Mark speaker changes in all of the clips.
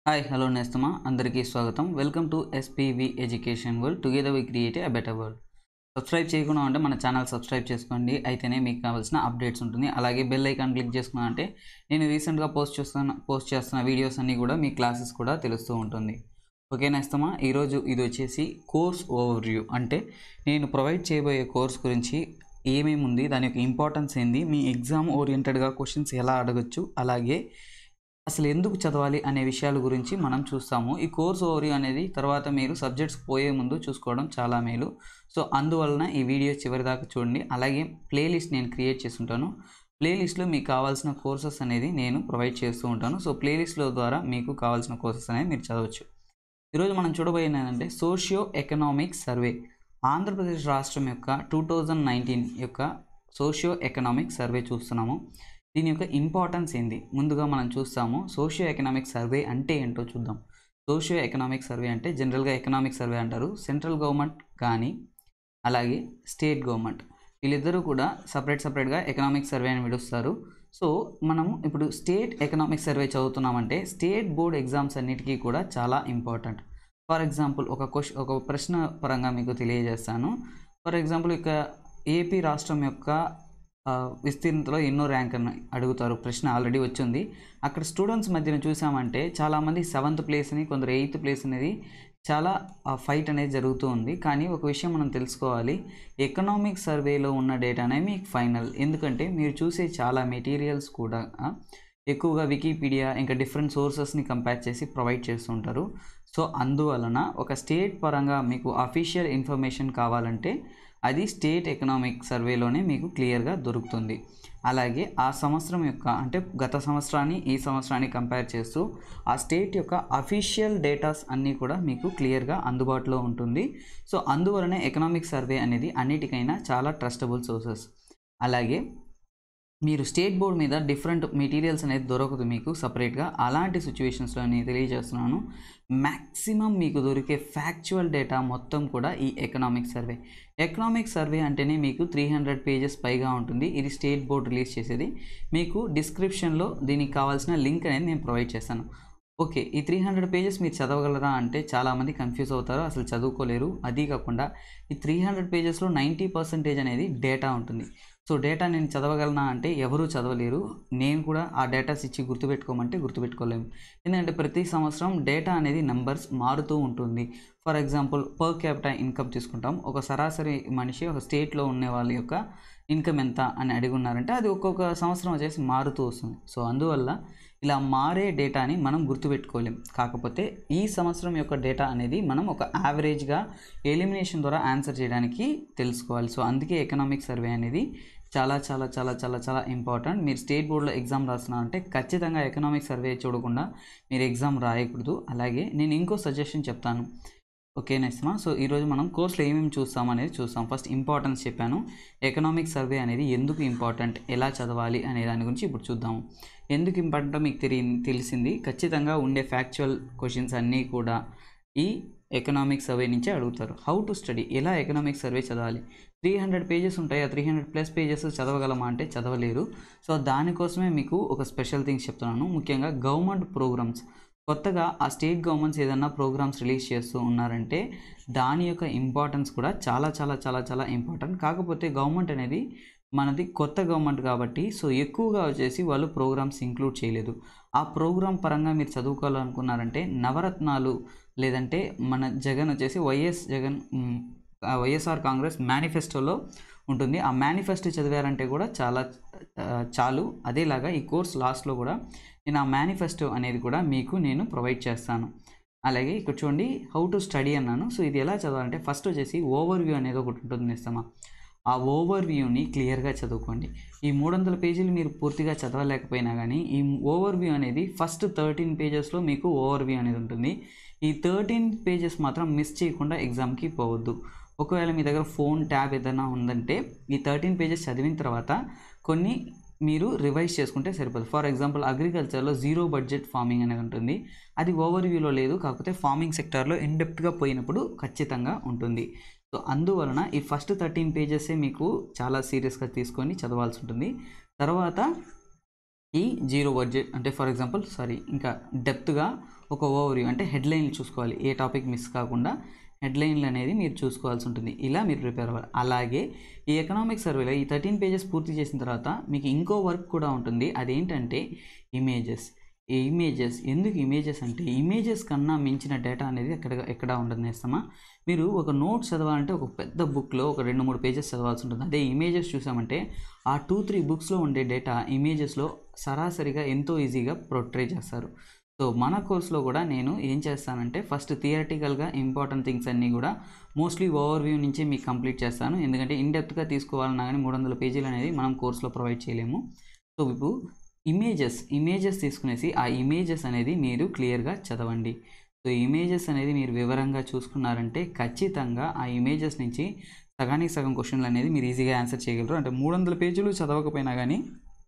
Speaker 1: hi hello నేస్తమా అందరికీ స్వాగతం welcome to SPV education world together we create a better world subscribe చేయకుండా ఉంటే మన ఛానల్ సబ్స్క్రైబ్ చేసుకోండి అయితేనే మీకు కావాల్సిన అప్డేట్స్ ఉంటుంది అలాగే బెల్ ఐకాన్ క్లిక్ చేసుకున్నా అంటే నేను రీసెంట్గా పోస్ట్ చేస్తున్న పోస్ట్ చేస్తున్న వీడియోస్ అన్నీ కూడా మీ క్లాసెస్ కూడా తెలుస్తూ ఉంటుంది ఓకే నేస్తమా ఈరోజు ఇది వచ్చేసి కోర్స్ ఓవర్వ్యూ అంటే నేను ప్రొవైడ్ చేయబోయే కోర్స్ గురించి ఏమేమి ఉంది దాని యొక్క ఇంపార్టెన్స్ ఏంది మీ ఎగ్జామ్ ఓరియంటెడ్గా క్వశ్చన్స్ ఎలా అడగచ్చు అలాగే అసలు ఎందుకు చదవాలి అనే విషయాల గురించి మనం చూస్తాము ఈ కోర్స్ ఓవరీ అనేది తర్వాత మీరు సబ్జెక్ట్స్ పోయే ముందు చూసుకోవడం చాలా మేలు సో అందువలన ఈ వీడియో చివరి దాకా చూడండి అలాగే ప్లేలిస్ట్ నేను క్రియేట్ చేస్తుంటాను ప్లేలిస్ట్లో మీకు కావాల్సిన కోర్సెస్ అనేది నేను ప్రొవైడ్ చేస్తూ ఉంటాను సో ప్లేలిస్ట్లో ద్వారా మీకు కావాల్సిన కోర్సెస్ అనేది మీరు చదవచ్చు ఈరోజు మనం చూడబోయేది ఏంటంటే సోషియో ఎకనామిక్ సర్వే ఆంధ్రప్రదేశ్ రాష్ట్రం యొక్క టూ థౌజండ్ నైన్టీన్ యొక్క సోషియో ఎకనామిక్ సర్వే చూస్తున్నాము దీని యొక్క ఇంపార్టెన్స్ ఏంది ముందుగా మనం చూస్తాము సోషియో ఎకనామిక్ సర్వే అంటే ఏంటో చూద్దాం సోషియో ఎకనామిక్ సర్వే అంటే జనరల్గా ఎకనామిక్ సర్వే అంటారు సెంట్రల్ గవర్నమెంట్ కానీ అలాగే స్టేట్ గవర్నమెంట్ వీళ్ళిద్దరూ కూడా సపరేట్ సపరేట్గా ఎకనామిక్ సర్వే అని విడుస్తారు సో మనము ఇప్పుడు స్టేట్ ఎకనామిక్ సర్వే చదువుతున్నామంటే స్టేట్ బోర్డ్ ఎగ్జామ్స్ అన్నిటికీ కూడా చాలా ఇంపార్టెంట్ ఫర్ ఎగ్జాంపుల్ ఒక క్వశ్చన్ ఒక ప్రశ్న పరంగా మీకు తెలియజేస్తాను ఫర్ ఎగ్జాంపుల్ ఇక ఏపీ రాష్ట్రం యొక్క ఆ, విస్తీర్ణతలో ఎన్నో ర్యాంక్ అని అడుగుతారు ప్రశ్న ఆల్రెడీ వచ్చింది అక్కడ స్టూడెంట్స్ మధ్యన చూసామంటే చాలామంది సెవెంత్ ప్లేస్ అని కొందరు ఎయిత్ ప్లేస్ అనేది చాలా ఫైట్ అనేది జరుగుతూ ఉంది కానీ ఒక విషయం మనం తెలుసుకోవాలి ఎకనామిక్ సర్వేలో ఉన్న డేటానే మీకు ఫైనల్ ఎందుకంటే మీరు చూసే చాలా మెటీరియల్స్ కూడా ఆ, ఎక్కువగా వికీపీడియా ఇంకా డిఫరెంట్ సోర్సెస్ని కంపేర్ చేసి ప్రొవైడ్ చేస్తుంటారు సో అందువలన ఒక స్టేట్ పరంగా మీకు అఫీషియల్ ఇన్ఫర్మేషన్ కావాలంటే అది స్టేట్ ఎకనామిక్ సర్వేలోనే మీకు క్లియర్గా దొరుకుతుంది అలాగే ఆ సంవత్సరం యొక్క అంటే గత సంవత్సరాన్ని ఈ సంవత్సరాన్ని కంపేర్ చేస్తూ ఆ స్టేట్ యొక్క అఫీషియల్ డేటాస్ అన్నీ కూడా మీకు క్లియర్గా అందుబాటులో ఉంటుంది సో అందువలనే ఎకనామిక్ సర్వే అనేది అన్నిటికైనా చాలా ట్రస్టబుల్ సోర్సెస్ అలాగే మీరు స్టేట్ బోర్డ్ మీద డిఫరెంట్ మెటీరియల్స్ అనేది దొరకదు మీకు సపరేట్గా అలాంటి సిచ్యువేషన్స్లో నేను తెలియజేస్తున్నాను మ్యాక్సిమం మీకు దొరికే ఫ్యాక్చువల్ డేటా మొత్తం కూడా ఈ ఎకనామిక్ సర్వే ఎకనామిక్ సర్వే అంటేనే మీకు త్రీ హండ్రెడ్ పేజెస్ పైగా ఉంటుంది ఇది స్టేట్ బోర్డ్ రిలీజ్ చేసేది మీకు డిస్క్రిప్షన్లో దీనికి కావాల్సిన లింక్ అనేది నేను ప్రొవైడ్ చేస్తాను ఓకే ఈ త్రీ హండ్రెడ్ పేజెస్ మీరు చదవగలరా అంటే చాలామంది కన్ఫ్యూజ్ అవుతారు అసలు చదువుకోలేరు అది కాకుండా ఈ త్రీ హండ్రెడ్ పేజెస్లో నైంటీ పర్సెంటేజ్ అనేది డేటా ఉంటుంది సో డేటా నేను చదవగలనా అంటే ఎవరూ చదవలేరు నేను కూడా ఆ డేటాస్ ఇచ్చి గుర్తుపెట్టుకోమంటే గుర్తుపెట్టుకోలేము ఎందుకంటే ప్రతి సంవత్సరం డేటా అనేది నెంబర్స్ మారుతూ ఉంటుంది for example per capita income తీసుకుంటాం ఒక సరాసరి మనిషి ఒక స్టేట్లో ఉండే వాళ్ళ యొక్క ఇన్కమ్ ఎంత అని అడిగి ఉన్నారంటే అది ఒక్కొక్క సంవత్సరం వచ్చేసి మారుతూ వస్తుంది సో అందువల్ల ఇలా మారే డేటాని మనం గుర్తుపెట్టుకోలేం కాకపోతే ఈ సంవత్సరం యొక్క డేటా అనేది మనం ఒక యావరేజ్గా ఎలిమినేషన్ ద్వారా ఆన్సర్ చేయడానికి తెలుసుకోవాలి సో అందుకే ఎకనామిక్ సర్వే అనేది చాలా చాలా చాలా చాలా చాలా ఇంపార్టెంట్ మీరు స్టేట్ బోర్డులో ఎగ్జామ్ రాస్తున్నారంటే ఖచ్చితంగా ఎకనామిక్ సర్వే చూడకుండా మీరు ఎగ్జామ్ రాయకూడదు అలాగే నేను ఇంకో సజెషన్ చెప్తాను ఓకే నెక్స్ట్మా సో ఈరోజు మనం కోర్సులో ఏమేమి చూస్తాం అనేది చూస్తాం ఫస్ట్ ఇంపార్టెన్స్ చెప్పాను ఎకనామిక్ సర్వే అనేది ఎందుకు ఇంపార్టెంట్ ఎలా చదవాలి అనే దాని గురించి ఇప్పుడు చూద్దాము ఎందుకు ఇంపార్టెంటో మీకు తెలియ తెలిసింది ఖచ్చితంగా ఉండే ఫ్యాక్చువల్ క్వశ్చన్స్ అన్నీ కూడా ఈ ఎకనామిక్ సర్వే నుంచే అడుగుతారు హౌ టు స్టడీ ఎలా ఎకనామిక్ సర్వే చదవాలి త్రీ హండ్రెడ్ పేజెస్ ఉంటాయి ఆ త్రీ హండ్రెడ్ ప్లస్ పేజెస్ చదవగలమా అంటే చదవలేరు సో దానికోసమే మీకు ఒక స్పెషల్ థింగ్స్ చెప్తున్నాను ముఖ్యంగా గవర్నమెంట్ ప్రోగ్రామ్స్ కొత్తగా ఆ స్టేట్ గవర్నమెంట్స్ ఏదన్నా ప్రోగ్రామ్స్ రిలీజ్ చేస్తూ ఉన్నారంటే దాని యొక్క ఇంపార్టెన్స్ కూడా చాలా చాలా చాలా చాలా ఇంపార్టెంట్ కాకపోతే గవర్నమెంట్ అనేది మనది కొత్త గవర్నమెంట్ కాబట్టి సో ఎక్కువగా వచ్చేసి వాళ్ళు ప్రోగ్రామ్స్ ఇంక్లూడ్ చేయలేదు ఆ ప్రోగ్రామ్ పరంగా మీరు చదువుకోవాలనుకున్నారంటే నవరత్నాలు లేదంటే మన జగన్ వచ్చేసి వైఎస్ జగన్ మ్, ఆ వైఎస్ఆర్ కాంగ్రెస్ మేనిఫెస్టోలో ఉంటుంది ఆ మేనిఫెస్టో చదివారంటే కూడా చాలా ఆ, చాలు అదేలాగా ఈ కోర్స్ లాస్ట్లో కూడా నేను ఆ మేనిఫెస్టో అనేది కూడా మీకు నేను ప్రొవైడ్ చేస్తాను అలాగే ఇక్కడ చూడండి హౌ టు స్టడీ అన్నాను సో ఇది ఎలా చదవాలంటే ఫస్ట్ వచ్చేసి ఓవర్ వ్యూ అనేది ఒకటి ఉంటుంది ఇస్తామా ఆ ఓవర్ వ్యూని క్లియర్గా చదువుకోండి ఈ మూడు వందల పేజీలు మీరు పూర్తిగా చదవలేకపోయినా కానీ ఈ ఓవర్ వ్యూ అనేది ఫస్ట్ థర్టీన్ పేజెస్లో మీకు ఓవర్ వ్యూ అనేది ఉంటుంది ఈ థర్టీన్ పేజెస్ మాత్రం మిస్ చేయకుండా ఎగ్జామ్కి పోవద్దు ఒకవేళ మీ దగ్గర ఫోన్ ట్యాబ్ ఏదైనా ఉందంటే ఈ థర్టీన్ పేజెస్ చదివిన తర్వాత కొన్ని మీరు రివైజ్ చేసుకుంటే సరిపోతుంది ఫర్ ఎగ్జాంపుల్ అగ్రికల్చర్లో జీరో బడ్జెట్ ఫార్మింగ్ అనేది ఉంటుంది అది ఓవర్ వ్యూలో లేదు కాకపోతే ఫార్మింగ్ సెక్టార్లో ఇన్డెప్త్గా పోయినప్పుడు ఖచ్చితంగా ఉంటుంది సో అందువలన ఈ ఫస్ట్ థర్టీన్ పేజెసే మీకు చాలా సీరియస్గా తీసుకొని చదవాల్సి ఉంటుంది తర్వాత ఈ జీరో బడ్జెట్ అంటే ఫర్ ఎగ్జాంపుల్ సారీ ఇంకా డెప్త్గా ఒక ఓవర్ అంటే హెడ్లైన్లు చూసుకోవాలి ఏ టాపిక్ మిస్ కాకుండా హెడ్లైన్లు అనేది మీరు చూసుకోవాల్సి ఉంటుంది ఇలా మీరు ప్రిపేర్ అవ్వాలి అలాగే ఈ ఎకనామిక్ సర్వేలో ఈ థర్టీన్ పేజెస్ పూర్తి చేసిన తర్వాత మీకు ఇంకో వర్క్ కూడా ఉంటుంది అదేంటంటే ఇమేజెస్ ఈ ఇమేజెస్ ఎందుకు ఇమేజెస్ అంటే ఇమేజెస్ కన్నా మించిన డేటా అనేది ఎక్కడ ఎక్కడ ఉండదు నేస్తామా మీరు ఒక నోట్ చదవాలంటే ఒక పెద్ద బుక్లో ఒక రెండు మూడు పేజెస్ చదవాల్సి ఉంటుంది అదే ఇమేజెస్ చూసామంటే ఆ టూ త్రీ బుక్స్లో ఉండే డేటా ఇమేజెస్లో సరాసరిగా ఎంతో ఈజీగా ప్రొట్రే చేస్తారు సో మన కోర్సులో కూడా నేను ఏం చేస్తానంటే ఫస్ట్ థియరటికల్గా ఇంపార్టెంట్ థింగ్స్ అన్నీ కూడా మోస్ట్లీ ఓవర్ వ్యూ నుంచి మీకు కంప్లీట్ చేస్తాను ఎందుకంటే ఇన్డెప్త్గా తీసుకోవాలన్నా కానీ మూడు వందల పేజీలు అనేది మనం కోర్సులో ప్రొవైడ్ చేయలేము సో ఇప్పుడు ఇమేజెస్ ఇమేజెస్ తీసుకునేసి ఆ ఇమేజెస్ అనేది మీరు క్లియర్గా చదవండి సో ఇమేజెస్ అనేది మీరు వివరంగా చూసుకున్నారంటే ఖచ్చితంగా ఆ ఇమేజెస్ నుంచి సగానికి సగం క్వశ్చన్లు అనేది మీరు ఈజీగా ఆన్సర్ చేయగలరు అంటే మూడు వందల పేజీలు చదవకపోయినా కానీ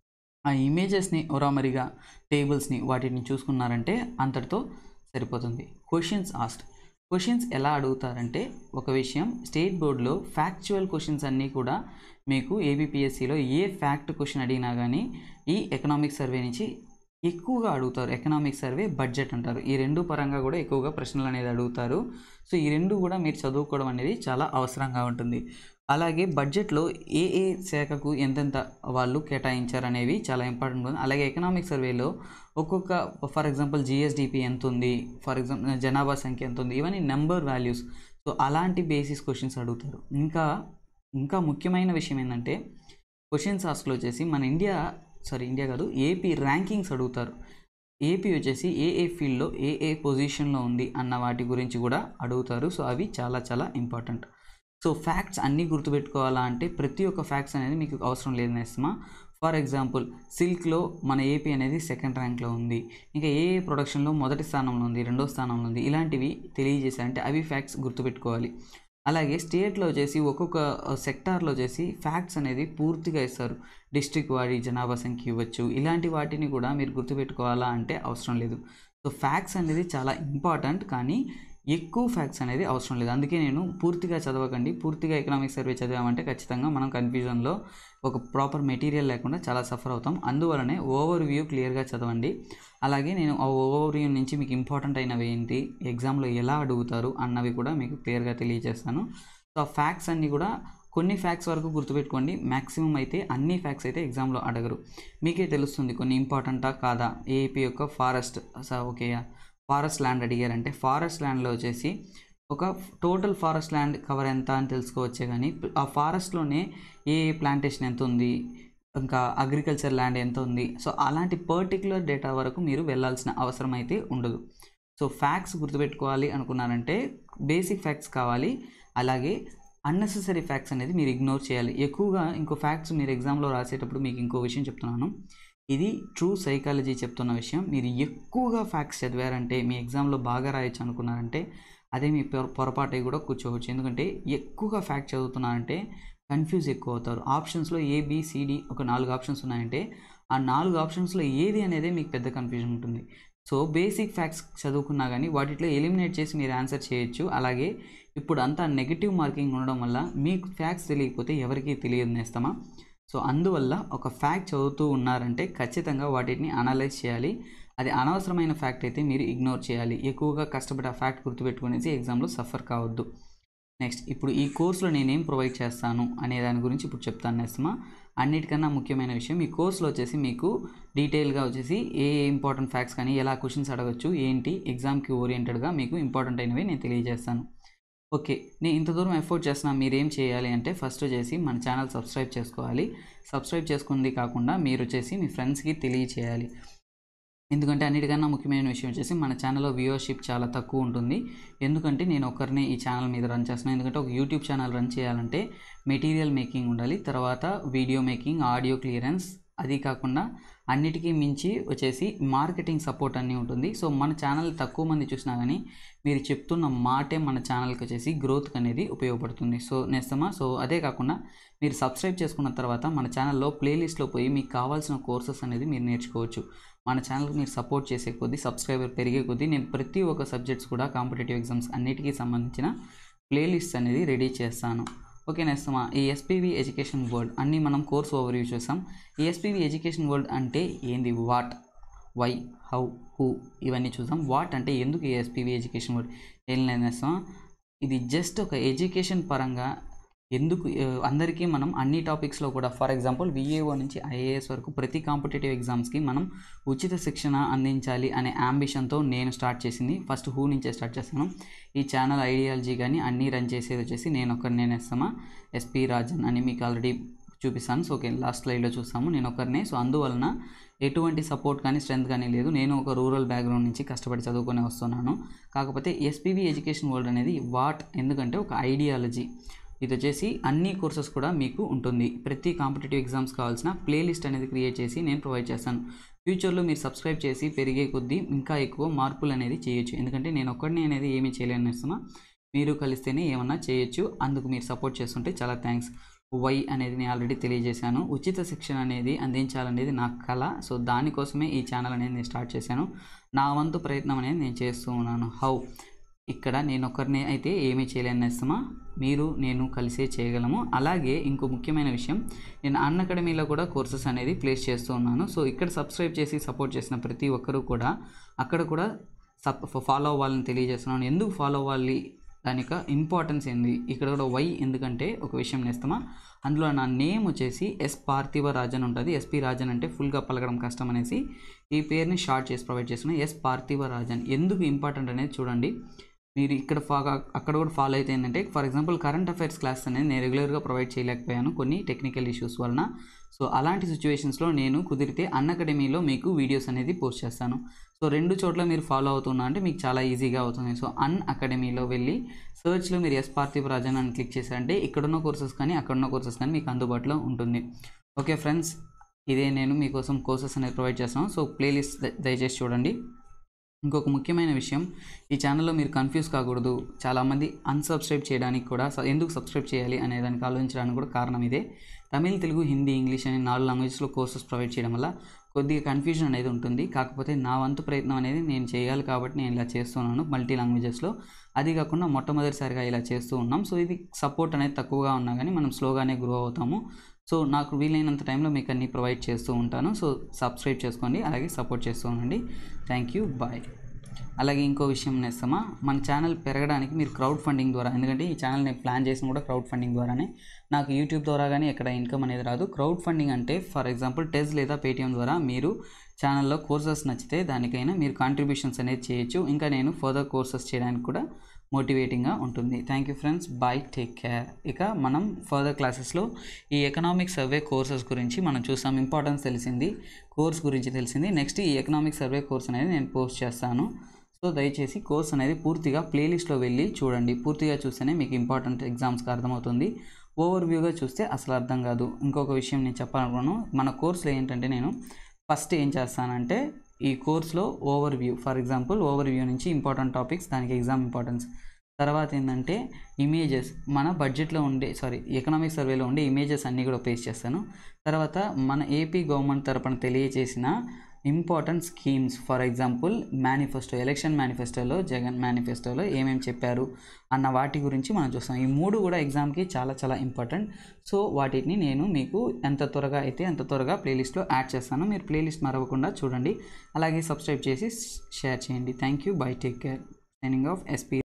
Speaker 1: ఆ ఇమేజెస్ని ఒరామరిగా టేబుల్స్ని వాటిని చూసుకున్నారంటే అంతటితో సరిపోతుంది క్వశ్చన్స్ ఆస్ట్ క్వశ్చన్స్ ఎలా అడుగుతారంటే ఒక విషయం స్టేట్ బోర్డులో ఫ్యాక్చువల్ క్వశ్చన్స్ అన్నీ కూడా మీకు ఏబిపిఎస్సిలో ఏ ఫ్యాక్ట్ క్వశ్చన్ అడిగినా కానీ ఈ ఎకనామిక్ సర్వే నుంచి ఎక్కువగా అడుగుతారు ఎకనామిక్ సర్వే బడ్జెట్ అంటారు ఈ రెండు పరంగా కూడా ఎక్కువగా ప్రశ్నలు అనేది అడుగుతారు సో ఈ రెండు కూడా మీరు చదువుకోవడం అనేది చాలా అవసరంగా ఉంటుంది అలాగే బడ్జెట్లో ఏ ఏ శాఖకు ఎంతెంత వాళ్ళు కేటాయించారు అనేవి చాలా ఇంపార్టెంట్ ఉంది అలాగే ఎకనామిక్ సర్వేలో ఒక్కొక్క ఫర్ ఎగ్జాంపుల్ జిఎస్డిపి ఎంత ఉంది ఫర్ ఎగ్జాంపుల్ జనాభా సంఖ్య ఎంత ఉంది ఇవన్నీ నెంబర్ వాల్యూస్ సో అలాంటి బేసిస్ క్వశ్చన్స్ అడుగుతారు ఇంకా ఇంకా ముఖ్యమైన విషయం ఏంటంటే క్వశ్చన్స్ ఆస్క్లో వచ్చేసి మన ఇండియా సారీ ఇండియా కాదు ఏపీ ర్యాంకింగ్స్ అడుగుతారు ఏపీ వచ్చేసి ఏ ఏ ఫీల్డ్లో ఏ ఏ పొజిషన్లో ఉంది అన్న వాటి గురించి కూడా అడుగుతారు సో అవి చాలా చాలా ఇంపార్టెంట్ సో ఫ్యాక్ట్స్ అన్నీ గుర్తుపెట్టుకోవాలా అంటే ప్రతి ఒక్క ఫ్యాక్ట్స్ అనేది మీకు అవసరం లేదు నేస్తమా ఫర్ ఎగ్జాంపుల్ సిల్క్లో మన ఏపీ అనేది సెకండ్ ర్యాంక్లో ఉంది ఇంకా ఏ ఏ ప్రొడక్షన్లో మొదటి స్థానంలో ఉంది రెండో స్థానంలో ఉంది ఇలాంటివి తెలియజేశారంటే అవి ఫ్యాక్ట్స్ గుర్తుపెట్టుకోవాలి అలాగే స్టేట్లో వచ్చేసి ఒక్కొక్క సెక్టార్లో వచ్చేసి ఫ్యాక్ట్స్ అనేది పూర్తిగా ఇస్తారు డిస్ట్రిక్ట్ వాడి జనాభా సంఖ్య ఇవ్వచ్చు ఇలాంటి వాటిని కూడా మీరు గుర్తుపెట్టుకోవాలా అంటే అవసరం లేదు సో ఫ్యాక్ట్స్ అనేది చాలా ఇంపార్టెంట్ కానీ ఎక్కువ ఫ్యాక్ట్స్ అనేది అవసరం లేదు అందుకే నేను పూర్తిగా చదవకండి పూర్తిగా ఎకనామిక్ సర్వే చదివామంటే ఖచ్చితంగా మనం కన్ఫ్యూజన్లో ఒక ప్రాపర్ మెటీరియల్ లేకుండా చాలా సఫర్ అవుతాం అందువలనే ఓవర్ వ్యూ క్లియర్గా చదవండి అలాగే నేను ఆ ఓవర్ వ్యూ నుంచి మీకు ఇంపార్టెంట్ అయినవి ఏంటి ఎగ్జామ్లో ఎలా అడుగుతారు అన్నవి కూడా మీకు క్లియర్గా తెలియజేస్తాను సో ఆ ఫ్యాక్ట్స్ అన్నీ కూడా కొన్ని ఫ్యాక్ట్స్ వరకు గుర్తుపెట్టుకోండి మ్యాక్సిమం అయితే అన్ని ఫ్యాక్ట్స్ అయితే ఎగ్జామ్లో అడగరు మీకే తెలుస్తుంది కొన్ని ఇంపార్టెంటా కాదా ఏపీ యొక్క ఫారెస్ట్ ఓకే ఫారెస్ట్ ల్యాండ్ అడిగారంటే ఫారెస్ట్ ల్యాండ్లో వచ్చేసి ఒక టోటల్ ఫారెస్ట్ ల్యాండ్ కవర్ ఎంత అని తెలుసుకోవచ్చే కానీ ఆ ఫారెస్ట్లోనే ఏ ప్లాంటేషన్ ఎంత ఉంది ఇంకా అగ్రికల్చర్ ల్యాండ్ ఎంత ఉంది సో అలాంటి పర్టికులర్ డేటా వరకు మీరు వెళ్ళాల్సిన అవసరం అయితే ఉండదు సో ఫ్యాక్ట్స్ గుర్తుపెట్టుకోవాలి అనుకున్నారంటే బేసిక్ ఫ్యాక్ట్స్ కావాలి అలాగే అన్నెసెసరీ ఫ్యాక్ట్స్ అనేది మీరు ఇగ్నోర్ చేయాలి ఎక్కువగా ఇంకో ఫ్యాక్ట్స్ మీరు ఎగ్జామ్లో రాసేటప్పుడు మీకు ఇంకో విషయం చెప్తున్నాను ఇది ట్రూ సైకాలజీ చెప్తున్న విషయం మీరు ఎక్కువగా ఫ్యాక్ట్స్ చదివారంటే మీ ఎగ్జామ్లో బాగా రాయొచ్చు అనుకున్నారంటే అదే మీ పొర- పొరపాటు అయి కూడా కూర్చోవచ్చు ఎందుకంటే ఎక్కువగా ఫ్యాక్ట్ చదువుతున్నారంటే కన్ఫ్యూజ్ ఎక్కువ అవుతారు ఆప్షన్స్లో ఏబిసిడి ఒక నాలుగు ఆప్షన్స్ ఉన్నాయంటే ఆ నాలుగు ఆప్షన్స్లో ఏది అనేది మీకు పెద్ద కన్ఫ్యూజన్ ఉంటుంది సో బేసిక్ ఫ్యాక్ట్స్ చదువుకున్నా కానీ వాటిలో ఎలిమినేట్ చేసి మీరు ఆన్సర్ చేయొచ్చు అలాగే ఇప్పుడు అంతా నెగిటివ్ మార్కింగ్ ఉండడం వల్ల మీకు ఫ్యాక్ట్స్ తెలియకపోతే ఎవరికీ తెలియదు నేస్తామా సో అందువల్ల ఒక ఫ్యాక్ట్ చదువుతూ ఉన్నారంటే ఖచ్చితంగా వాటిని అనలైజ్ చేయాలి అది అనవసరమైన ఫ్యాక్ట్ అయితే మీరు ఇగ్నోర్ చేయాలి ఎక్కువగా కష్టపడి ఆ ఫ్యాక్ట్ గుర్తుపెట్టుకునేసి ఎగ్జామ్లో సఫర్ కావద్దు నెక్స్ట్ ఇప్పుడు ఈ కోర్సులో నేనేం ప్రొవైడ్ చేస్తాను అనే దాని గురించి ఇప్పుడు చెప్తాను నేస్తమా అన్నిటికన్నా ముఖ్యమైన విషయం ఈ కోర్సులో వచ్చేసి మీకు డీటెయిల్గా వచ్చేసి ఏ ఇంపార్టెంట్ ఫ్యాక్ట్స్ కానీ ఎలా క్వశ్చన్స్ అడగచ్చు ఏంటి ఎగ్జామ్కి ఓరియంటెడ్గా మీకు ఇంపార్టెంట్ అయినవి నేను తెలియజేస్తాను ఓకే నేను ఇంత దూరం ఎఫోర్ట్ చేస్తున్నా మీరు ఏం చేయాలి అంటే ఫస్ట్ వచ్చేసి మన ఛానల్ సబ్స్క్రైబ్ చేసుకోవాలి సబ్స్క్రైబ్ చేసుకుంది కాకుండా మీరు వచ్చేసి మీ ఫ్రెండ్స్కి తెలియచేయాలి ఎందుకంటే అన్నిటికన్నా ముఖ్యమైన విషయం వచ్చేసి మన ఛానల్లో వ్యూవర్షిప్ చాలా తక్కువ ఉంటుంది ఎందుకంటే నేను ఒకరిని ఈ ఛానల్ మీద రన్ చేస్తున్నాను ఎందుకంటే ఒక యూట్యూబ్ ఛానల్ రన్ చేయాలంటే మెటీరియల్ మేకింగ్ ఉండాలి తర్వాత వీడియో మేకింగ్ ఆడియో క్లియరెన్స్ అది కాకుండా అన్నిటికీ మించి వచ్చేసి మార్కెటింగ్ సపోర్ట్ అన్నీ ఉంటుంది సో మన ఛానల్ తక్కువ మంది చూసినా కానీ మీరు చెప్తున్న మాటే మన ఛానల్కి వచ్చేసి గ్రోత్కి అనేది ఉపయోగపడుతుంది సో నేస్తమా సో అదే కాకుండా మీరు సబ్స్క్రైబ్ చేసుకున్న తర్వాత మన ఛానల్లో ప్లేలిస్ట్లో పోయి మీకు కావాల్సిన కోర్సెస్ అనేది మీరు నేర్చుకోవచ్చు మన ఛానల్కి మీరు సపోర్ట్ చేసే కొద్దీ సబ్స్క్రైబర్ పెరిగే కొద్దీ నేను ప్రతి ఒక్క సబ్జెక్ట్స్ కూడా కాంపిటేటివ్ ఎగ్జామ్స్ అన్నిటికీ సంబంధించిన ప్లేలిస్ట్ అనేది రెడీ చేస్తాను ఓకే నేస్తమా ఈ ఎస్పీవి ఎడ్యుకేషన్ వరల్డ్ అన్నీ మనం కోర్స్ ఓవర్వ్యూ చూసాం ఈ ఎస్పీవి ఎడ్యుకేషన్ వరల్డ్ అంటే ఏంది వాట్ వై హౌ హూ ఇవన్నీ చూసాం వాట్ అంటే ఎందుకు ఈ ఎస్పీవి ఎడ్యుకేషన్ వరల్డ్ ఏం లేనేస్తాం ఇది జస్ట్ ఒక ఎడ్యుకేషన్ పరంగా ఎందుకు ఆ, అందరికీ మనం అన్ని టాపిక్స్లో కూడా ఫర్ ఎగ్జాంపుల్ విఏఓ నుంచి ఐఏఎస్ వరకు ప్రతి కాంపిటేటివ్ ఎగ్జామ్స్కి మనం ఉచిత శిక్షణ అందించాలి అనే అంబిషన్తో నేను స్టార్ట్ చేసింది ఫస్ట్ హూ నుంచే స్టార్ట్ చేస్తాను ఈ ఛానల్ ఐడియాలజీ కానీ అన్నీ రన్ చేసేది వచ్చేసి నేను ఒకరిని నేను ఇస్తామా ఎస్పీ రాజన్ అని మీకు ఆల్రెడీ చూపిస్తాను సో ఓకే లాస్ట్ స్లైడ్లో చూస్తాము నేను ఒకరినే సో అందువలన ఎటువంటి సపోర్ట్ కానీ స్ట్రెంత్ కానీ లేదు నేను ఒక రూరల్ బ్యాక్గ్రౌండ్ నుంచి కష్టపడి చదువుకొని వస్తున్నాను కాకపోతే ఎస్పీవి ఎడ్యుకేషన్ వరల్డ్ అనేది వాట్ ఎందుకంటే ఒక ఐడియాలజీ ఇది వచ్చేసి అన్ని కోర్సెస్ కూడా మీకు ఉంటుంది ప్రతి కాంపిటేటివ్ ఎగ్జామ్స్ కావాల్సిన ప్లేలిస్ట్ అనేది క్రియేట్ చేసి నేను ప్రొవైడ్ చేస్తాను ఫ్యూచర్లో మీరు సబ్స్క్రైబ్ చేసి పెరిగే కొద్దీ ఇంకా ఎక్కువ మార్పులు అనేది చేయొచ్చు ఎందుకంటే నేను ఒక్కడిని అనేది ఏమీ చేయలేను ఇస్తున్నా మీరు కలిస్తేనే ఏమన్నా చేయొచ్చు అందుకు మీరు సపోర్ట్ చేస్తుంటే చాలా థ్యాంక్స్ వై అనేది నేను ఆల్రెడీ తెలియజేశాను ఉచిత శిక్షణ అనేది అందించాలనేది నా కళ సో దానికోసమే ఈ ఛానల్ అనేది నేను స్టార్ట్ చేశాను నా వంతు ప్రయత్నం అనేది నేను చేస్తూ ఉన్నాను హౌ ఇక్కడ నేను ఒకరిని అయితే ఏమీ చేయలేని ఇస్తామా మీరు నేను కలిసే చేయగలము అలాగే ఇంకో ముఖ్యమైన విషయం నేను అన్ అకాడమీలో కూడా కోర్సెస్ అనేది ప్లేస్ చేస్తూ ఉన్నాను సో ఇక్కడ సబ్స్క్రైబ్ చేసి సపోర్ట్ చేసిన ప్రతి ఒక్కరూ కూడా అక్కడ కూడా సప్ ఫాలో అవ్వాలని తెలియజేస్తున్నాను ఎందుకు ఫాలో అవ్వాలి దాని యొక్క ఇంపార్టెన్స్ ఏంది ఇక్కడ కూడా వై ఎందుకంటే ఒక విషయం నేస్తామా అందులో నా నేమ్ వచ్చేసి ఎస్ పార్థివ రాజన్ ఉంటుంది ఎస్పి రాజన్ అంటే ఫుల్గా పలకడం కష్టం అనేసి ఈ పేరుని షార్ట్ చేసి ప్రొవైడ్ చేస్తున్నాను ఎస్ పార్థివ రాజన్ ఎందుకు ఇంపార్టెంట్ అనేది చూడండి మీరు ఇక్కడ ఫా అక్కడ కూడా ఫాలో అయితే ఏంటంటే for example current affairs class అనేది నేను రెగ్యులర్గా ప్రొవైడ్ చేయలేకపోయాను కొన్ని టెక్నికల్ ఇష్యూస్ వలన సో అలాంటి సిచ్యువేషన్స్లో నేను కుదిరితే అన్ అకాడమీలో మీకు వీడియోస్ అనేది పోస్ట్ చేస్తాను సో రెండు చోట్ల మీరు ఫాలో అవుతున్నా అంటే మీకు చాలా ఈజీగా అవుతుంది సో అన్ అకాడమీలో వెళ్ళి సర్చ్లో మీరు ఎస్ పార్థివ రాజన్ అని క్లిక్ చేశారంటే ఇక్కడున్న కోర్సెస్ కానీ అక్కడున్న కోర్సెస్ కానీ మీకు అందుబాటులో ఉంటుంది ఓకే ఫ్రెండ్స్ ఇదే నేను మీకోసం కోర్సెస్ అనేది ప్రొవైడ్ చేస్తాను సో ప్లేలిస్ట్ ద- దయచేసి చూడండి ఇంకొక ముఖ్యమైన విషయం ఈ ఛానల్లో మీరు కన్ఫ్యూజ్ కాకూడదు చాలామంది అన్సబ్స్క్రైబ్ చేయడానికి కూడా స- ఎందుకు సబ్స్క్రైబ్ చేయాలి అనే దానికి ఆలోచించడానికి కూడా కారణం ఇదే తమిళ్ తెలుగు హిందీ ఇంగ్లీష్ అనే నాలుగు లాంగ్వేజ్లో కోర్సెస్ ప్రొవైడ్ చేయడం వల్ల కొద్దిగా కన్ఫ్యూజన్ అనేది ఉంటుంది కాకపోతే నా వంతు ప్రయత్నం అనేది నేను చేయాలి కాబట్టి నేను ఇలా చేస్తున్నాను మల్టీ లాంగ్వేజెస్లో అది కాకుండా మొట్టమొదటిసారిగా ఇలా చేస్తూ ఉన్నాం సో ఇది సపోర్ట్ అనేది తక్కువగా ఉన్నా కానీ మనం స్లోగానే గ్రో అవుతాము సో నాకు వీలైనంత టైంలో మీకు అన్ని ప్రొవైడ్ చేస్తూ ఉంటాను సో సబ్స్క్రైబ్ చేసుకోండి అలాగే సపోర్ట్ చేస్తూ ఉండండి థ్యాంక్ యూ బాయ్ అలాగే ఇంకో విషయం నేస్తామా మన ఛానల్ పెరగడానికి మీరు క్రౌడ్ ఫండింగ్ ద్వారా ఎందుకంటే ఈ ఛానల్ నేను ప్లాన్ చేసిన కూడా క్రౌడ్ ఫండింగ్ ద్వారానే నాకు యూట్యూబ్ ద్వారా కానీ ఎక్కడ ఇన్కమ్ అనేది రాదు క్రౌడ్ ఫండింగ్ అంటే ఫర్ ఎగ్జాంపుల్ టెస్ట్ లేదా పేటిఎం ద్వారా మీరు ఛానల్లో కోర్సెస్ నచ్చితే దానికైనా మీరు కాంట్రిబ్యూషన్స్ అనేది చేయొచ్చు ఇంకా నేను ఫర్దర్ కోర్సెస్ చేయడానికి కూడా మోటివేటింగ్గా ఉంటుంది thank you friends bye take care ఇక మనం ఫర్దర్ క్లాసెస్లో ఈ ఎకనామిక్ సర్వే కోర్సెస్ గురించి మనం చూసాం ఇంపార్టెన్స్ తెలిసింది కోర్స్ గురించి తెలిసింది నెక్స్ట్ ఈ ఎకనామిక్ సర్వే కోర్స్ అనేది నేను పోస్ట్ చేస్తాను సో దయచేసి కోర్స్ అనేది పూర్తిగా ప్లేలిస్ట్లో వెళ్ళి చూడండి పూర్తిగా చూస్తేనే మీకు ఇంపార్టెంట్ ఎగ్జామ్స్కి అర్థమవుతుంది ఓవర్ వ్యూగా చూస్తే అసలు అర్థం కాదు ఇంకొక విషయం నేను చెప్పాలనుకున్నాను మన కోర్సులో ఏంటంటే నేను ఫస్ట్ ఏం చేస్తానంటే ఈ కోర్స్లో overview for example overview నుంచి ఇంపార్టెంట్ టాపిక్స్ దానికి ఎగ్జామ్ ఇంపార్టెన్స్ తర్వాత ఏంటంటే ఇమేజెస్ మన బడ్జెట్లో ఉండే సారీ ఎకనామిక్ సర్వేలో ఉండే ఇమేజెస్ అన్నీ కూడా పేస్ట్ చేస్తాను తర్వాత మన ఏపీ గవర్నమెంట్ తరపున తెలియజేసిన important schemes for example manifesto election మేనిఫెస్టోలో జగన్ మేనిఫెస్టోలో ఏమేమి చెప్పారు అన్న వాటి గురించి మనం చూస్తాం ఈ మూడు కూడా ఎగ్జామ్కి చాలా చాలా ఇంపార్టెంట్ సో వాటిని నేను మీకు ఎంత త్వరగా అయితే అంత త్వరగా ప్లేలిస్ట్లో యాడ్ చేస్తాను మీరు ప్లేలిస్ట్ మరవకుండా చూడండి అలాగే సబ్స్క్రైబ్ చేసి షేర్ చేయండి thank you bye take care signing off SP